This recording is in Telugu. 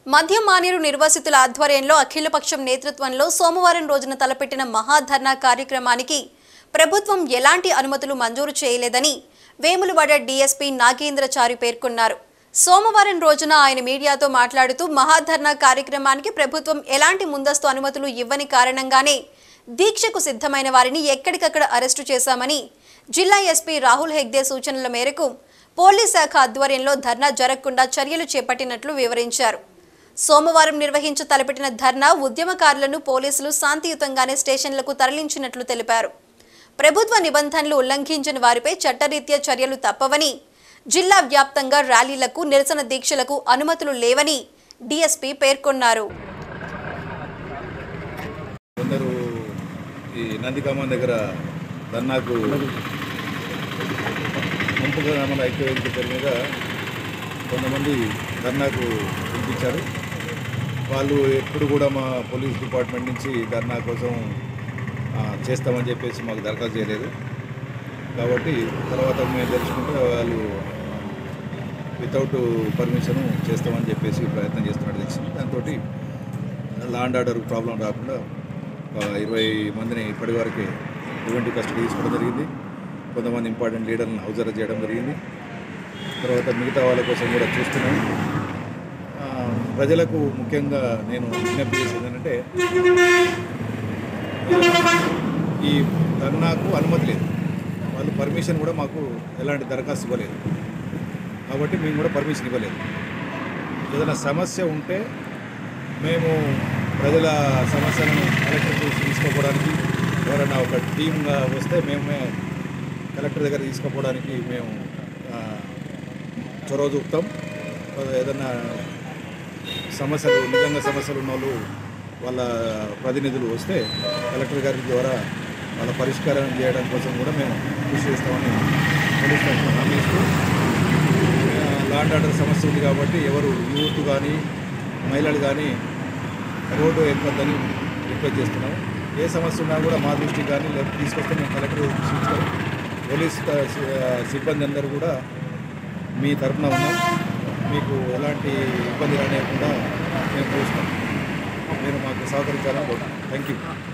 మధ్య మానేరు నిర్వాసితుల ఆధ్వర్యంలో అఖిలపక్షం నేతృత్వంలో సోమవారం రోజున తలపెట్టిన మహాధర్నా కార్యక్రమానికి ప్రభుత్వం ఎలాంటి అనుమతులు మంజూరు చేయలేదని వేములవాడ డీఎస్పీ నాగేంద్రచారి పేర్కొన్నారు సోమవారం రోజున ఆయన మీడియాతో మాట్లాడుతూ మహాధర్నా కార్యక్రమానికి ప్రభుత్వం ఎలాంటి ముందస్తు అనుమతులు ఇవ్వని కారణంగానే దీక్షకు సిద్ధమైన వారిని ఎక్కడికక్కడ అరెస్టు చేశామని జిల్లా ఎస్పీ రాహుల్ హెగ్దే సూచనల మేరకు పోలీస్ శాఖ ఆధ్వర్యంలో ధర్నా జరగకుండా చర్యలు చేపట్టినట్లు వివరించారు సోమవారం నిర్వహించ తలపెట్టిన ధర్నా ఉద్యమకారులను పోలీసులు శాంతియుతంగానే స్టేషన్లకు తరలించినట్లు తెలిపారు ప్రభుత్వ నిబంధనలు ఉల్లంఘించిన వారిపై చట్టరీత్యా చర్యలు తప్పవని జిల్లా వ్యాప్తంగా ర్యాలీలకు నిరసన దీక్షలకు అనుమతులు లేవని డీఎస్పీ పేర్కొన్నారు కొందరు ఈ నందికామన్ దగ్గర ధర్నాకు ముంపు గ్రామాల ఐక్యవేదిక పేరు మీద కొంతమంది ధర్నాకు పిలిపించారు వాళ్ళు ఎప్పుడు కూడా మా పోలీస్ డిపార్ట్మెంట్ నుంచి ధర్నా కోసం ఆ, చేస్తామని చెప్పేసి మాకు దరఖాస్తు చేయలేదు కాబట్టి తర్వాత మేము తెలుసుకుంటే వాళ్ళు వితౌట్ పర్మిషన్ చేస్తామని చెప్పేసి ప్రయత్నం చేస్తున్నట్టు తెలిసింది దాంతో లా అండ్ ఆర్డర్ ప్రాబ్లం రాకుండా ఒక ఇరవై మందిని ఇప్పటి వరకే ప్రివెంటివ్ కస్టడీ తీసుకోవడం జరిగింది కొంతమంది ఇంపార్టెంట్ లీడర్లను హౌస్ అరెస్ట్ చేయడం జరిగింది తర్వాత మిగతా వాళ్ళ కోసం కూడా చూస్తున్నాం ఆ, ప్రజలకు ముఖ్యంగా నేను విజ్ఞప్తి చేసేది ఏంటంటే ఈ ధర్నాకు అనుమతి లేదు వాళ్ళు పర్మిషన్ కూడా మాకు ఎలాంటి దరఖాస్తు ఇవ్వలేదు కాబట్టి మేము కూడా పర్మిషన్ ఇవ్వలేదు ఏదైనా సమస్య ఉంటే మేము ప్రజల సమస్యలను కలెక్టర్ చూసి తీసుకోవడానికి ఎవరైనా ఒక టీమ్గా వస్తే మేమే కలెక్టర్ దగ్గర తీసుకోవడానికి మేము ఆ, చొరవ చూపుతాం ఏదైనా సమస్యలు నిజంగా సమస్యలు ఉన్న వాళ్ళు వాళ్ళ ప్రతినిధులు వస్తే కలెక్టర్ గారి ద్వారా వాళ్ళ పరిష్కారం చేయడం కోసం కూడా మేము కృషి చేస్తామని పోలీస్ తరఫున హామీ ఇస్తూ లా అండ్ ఆర్డర్ సమస్య ఉంది కాబట్టి ఎవరు యూత్ కానీ మహిళలు కానీ రోడ్డు ఎక్కొద్దని రిక్వెస్ట్ చేస్తున్నాము ఏ సమస్య ఉన్నా కూడా మా దృష్టికి కానీ లేదా తీసుకొస్తే మేము కలెక్టర్ దృష్టికి పోలీస్ త- సి- సిబ్బంది అందరూ కూడా మీ తరఫున ఉన్నాం మీకు ఎలాంటి ఇబ్బంది రానియకుండా మేము చూస్తాం మీరు మాకు సహకరించాలని కోరుతున్నాం థ్యాంక్ యూ